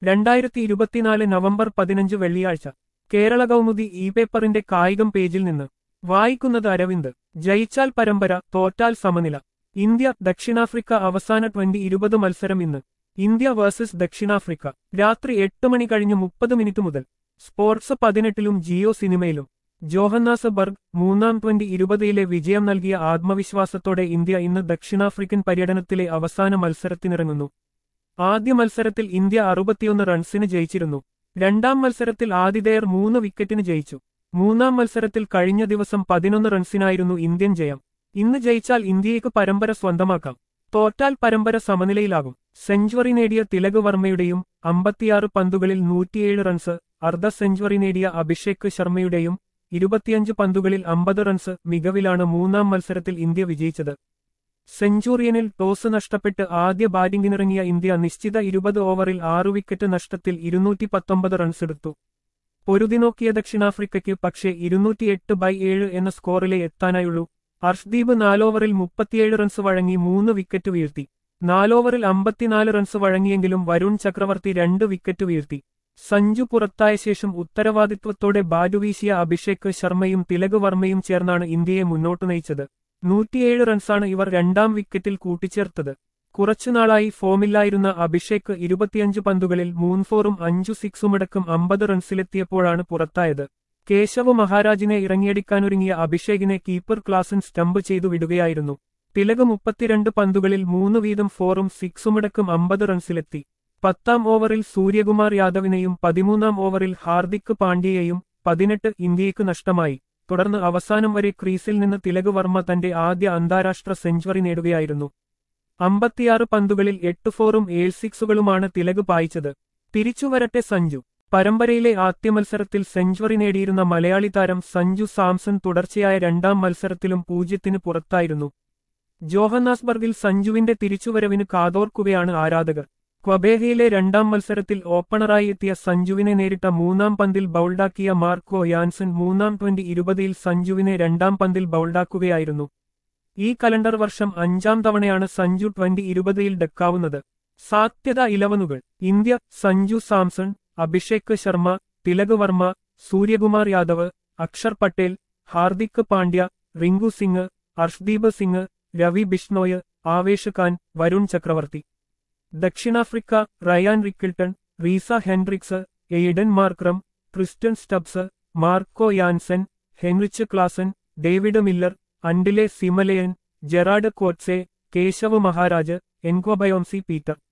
രണ്ടായിരത്തി ഇരുപത്തിനാല് നവംബർ പതിനഞ്ച് വെള്ളിയാഴ്ച കേരള കൗമുദി ഇ പേപ്പറിന്റെ കായികം പേജിൽ നിന്ന് വായിക്കുന്നത് അരവിന്ദ് ജയിച്ചാൽ പരമ്പര തോറ്റാൽ സമനില ഇന്ത്യ ദക്ഷിണാഫ്രിക്ക അവസാന ട്വന്റി ഇരുപത് മത്സരം ഇന്ന് ഇന്ത്യ വേഴ്സസ് ദക്ഷിണാഫ്രിക്ക രാത്രി എട്ട് മണി കഴിഞ്ഞ് മുപ്പത് മിനിറ്റ് മുതൽ സ്പോർട്സ് പതിനെട്ടിലും ജിയോ സിനിമയിലും ജോഹന്നാസ് ബർഗ് മൂന്നാം ട്വന്റി ഇരുപതിലെ വിജയം നൽകിയ ആത്മവിശ്വാസത്തോടെ ഇന്ത്യ ഇന്ന് ദക്ഷിണാഫ്രിക്കൻ പര്യടനത്തിലെ അവസാന മത്സരത്തിനിറങ്ങുന്നു ആദ്യ മത്സരത്തിൽ ഇന്ത്യ അറുപത്തിയൊന്ന് റൺസിന് ജയിച്ചിരുന്നു രണ്ടാം മത്സരത്തിൽ ആതിഥേയർ മൂന്ന് വിക്കറ്റിന് ജയിച്ചു മൂന്നാം മത്സരത്തിൽ കഴിഞ്ഞ ദിവസം പതിനൊന്ന് റൺസിനായിരുന്നു ഇന്ത്യൻ ജയം ഇന്ന് ജയിച്ചാൽ ഇന്ത്യയ്ക്ക് പരമ്പര സ്വന്തമാക്കാം തോറ്റാൽ പരമ്പര സമനിലയിലാകും സെഞ്ചുറി നേടിയ തിലക് വർമ്മയുടെയും അമ്പത്തിയാറ് പന്തുകളിൽ നൂറ്റിയേഴ് റൺസ് അർദ്ധ സെഞ്ചുറി നേടിയ അഭിഷേക് ശർമ്മയുടെയും ഇരുപത്തിയഞ്ച് പന്തുകളിൽ അമ്പത് റൺസ് മികവിലാണ് മൂന്നാം മത്സരത്തിൽ ഇന്ത്യ വിജയിച്ചത് സെഞ്ചുറിയനിൽ ടോസ് നഷ്ടപ്പെട്ട് ആദ്യ ബാറ്റിംഗിനിറങ്ങിയ ഇന്ത്യ നിശ്ചിത ഇരുപത് ഓവറിൽ ആറു വിക്കറ്റ് നഷ്ടത്തിൽ ഇരുന്നൂറ്റി പത്തൊമ്പത് റൺസെടുത്തു പൊരുതി നോക്കിയ ദക്ഷിണാഫ്രിക്കയ്ക്ക് പക്ഷേ ഇരുന്നൂറ്റിയെട്ട് ബൈ ഏഴ് എന്ന സ്കോറിലെ എത്താനായുള്ളൂ അർഷ്ദീപ് നാലോവറിൽ മുപ്പത്തിയേഴ് റൺസ് വഴങ്ങി മൂന്ന് വിക്കറ്റ് വീഴ്ത്തി നാലോവറിൽ അമ്പത്തിനാല് റൺസ് വഴങ്ങിയെങ്കിലും വരുൺ ചക്രവർത്തി രണ്ട് വിക്കറ്റ് വീഴ്ത്തി സഞ്ജു പുറത്തായ ശേഷം ഉത്തരവാദിത്വത്തോടെ ബാറ്റുവീശിയ അഭിഷേക് ശർമ്മയും തിലക് വർമ്മയും ചേർന്നാണ് ഇന്ത്യയെ മുന്നോട്ടു നയിച്ചത് നൂറ്റിയേഴ് റൺസാണ് ഇവർ രണ്ടാം വിക്കറ്റിൽ കൂട്ടിച്ചേർത്തത് കുറച്ചുനാളായി ഫോമില്ലായിരുന്ന അഭിഷേക് ഇരുപത്തിയഞ്ച് പന്തുകളിൽ മൂന്ന് ഫോറും അഞ്ചു സിക്സുമടക്കം അമ്പത് റൺസിലെത്തിയപ്പോഴാണ് പുറത്തായത് കേശവ് മഹാരാജിനെ ഇറങ്ങിയടിക്കാനൊരുങ്ങിയ അഭിഷേകിനെ കീപ്പർ ക്ലാസൻ സ്റ്റംപ് ചെയ്തു വിടുകയായിരുന്നു തിലക് മുപ്പത്തിരണ്ട് പന്തുകളിൽ മൂന്ന് വീതം ഫോറും സിക്സുമടക്കം അമ്പത് റൺസിലെത്തി പത്താം ഓവറിൽ സൂര്യകുമാർ യാദവിനെയും പതിമൂന്നാം ഓവറിൽ ഹാർദിക് പാണ്ഡ്യയെയും പതിനെട്ട് ഇന്ത്യയ്ക്ക് നഷ്ടമായി തുടർന്ന് അവസാനം വരെ ക്രീസിൽ നിന്ന് തിലക് വർമ്മ തന്റെ ആദ്യ അന്താരാഷ്ട്ര സെഞ്ചുറി നേടുകയായിരുന്നു അമ്പത്തിയാറ് പന്തുകളിൽ എട്ട് ഫോറും ഏഴ് സിക്സുകളുമാണ് തിലക് പായിച്ചത് തിരിച്ചുവരട്ടെ സഞ്ജു പരമ്പരയിലെ ആദ്യ മത്സരത്തിൽ സെഞ്ചുറി നേടിയിരുന്ന മലയാളി താരം സഞ്ജു സാംസൺ തുടർച്ചയായ രണ്ടാം മത്സരത്തിലും പൂജ്യത്തിന് പുറത്തായിരുന്നു ജോഹന്നാസ്ബർഗിൽ സഞ്ജുവിന്റെ തിരിച്ചുവരവിന് കാതോർക്കുകയാണ് ആരാധകർ ക്വബേഹയിലെ രണ്ടാം മത്സരത്തിൽ ഓപ്പണറായി എത്തിയ സഞ്ജുവിനെ നേരിട്ട മൂന്നാം പന്തിൽ ബൗൾഡാക്കിയ മാർക്കോ യാൻസൺ മൂന്നാം ട്വന്റി ഇരുപതിൽ സഞ്ജുവിനെ രണ്ടാം പന്തിൽ ബൗൾഡാക്കുകയായിരുന്നു ഈ കലണ്ടർ വർഷം അഞ്ചാം തവണയാണ് സഞ്ജു ട്വന്റി ഇരുപതിൽ ഡക്കാവുന്നത് സാധ്യത ഇലവനുകൾ ഇന്ത്യ സഞ്ജു സാംസൺ അഭിഷേക് ശർമ്മ തിലക് വർമ്മ സൂര്യകുമാർ യാദവ് അക്ഷർ പട്ടേൽ ഹാർദിക് പാണ്ഡ്യ റിങ്കു സിംഗ് അർഷ്ദീപ് സിംഗ് രവി ബിഷ്ണോയ് ആവേശ് ഖാൻ വരുൺ ചക്രവർത്തി ദക്ഷിണാഫ്രിക്ക Ryan Rickelton Reeza Hendricks Aiden Markram Tristan Stubbs Marco Jansen Heinrich Klaasen David Miller Andile Simelane Gerald Coetzee Keshav Maharaj Nqabayomzi Peter